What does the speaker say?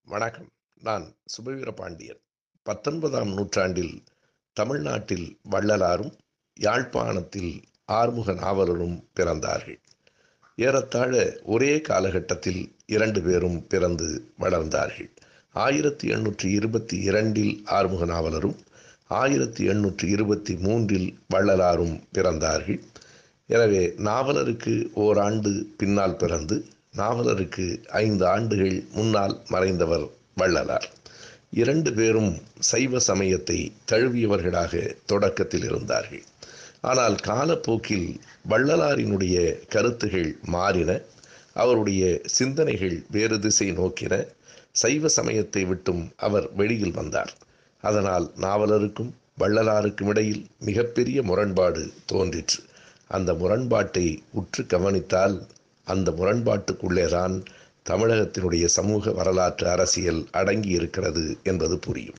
வணக்கம் நான் சுபவீர பாண்டியன் பத்தொன்பதாம் நூற்றாண்டில் தமிழ்நாட்டில் வள்ளலாரும் யாழ்ப்பாணத்தில் ஆறுமுக நாவலரும் பிறந்தார்கள் ஏறத்தாழ ஒரே காலகட்டத்தில் இரண்டு பேரும் பிறந்து வளர்ந்தார்கள் ஆயிரத்தி எண்ணூற்றி இருபத்தி இரண்டில் ஆறுமுக நாவலரும் ஆயிரத்தி எண்ணூற்றி இருபத்தி மூன்றில் வள்ளலாரும் பிறந்தார்கள் எனவே நாவலருக்கு ஓராண்டு பின்னால் பிறந்து நாவலருக்கு ஐந்து ஆண்டுகள் முன்னால் மறைந்தவர் வள்ளலார் இரண்டு பேரும் சைவ சமயத்தை தழுவியவர்களாக தொடக்கத்தில் இருந்தார்கள் ஆனால் காலப்போக்கில் வள்ளலாரினுடைய கருத்துகள் மாறின அவருடைய சிந்தனைகள் வேறு திசை நோக்கின சைவ சமயத்தை விட்டும் அவர் வெளியில் வந்தார் அதனால் நாவலருக்கும் வள்ளலாருக்கும் இடையில் மிகப்பெரிய முரண்பாடு தோன்றிற்று அந்த முரண்பாட்டை உற்று கவனித்தால் அந்த முரண்பாட்டுக்குள்ளேதான் தமிழகத்தினுடைய சமூக வரலாற்று அரசியல் அடங்கி இருக்கிறது என்பது புரியும்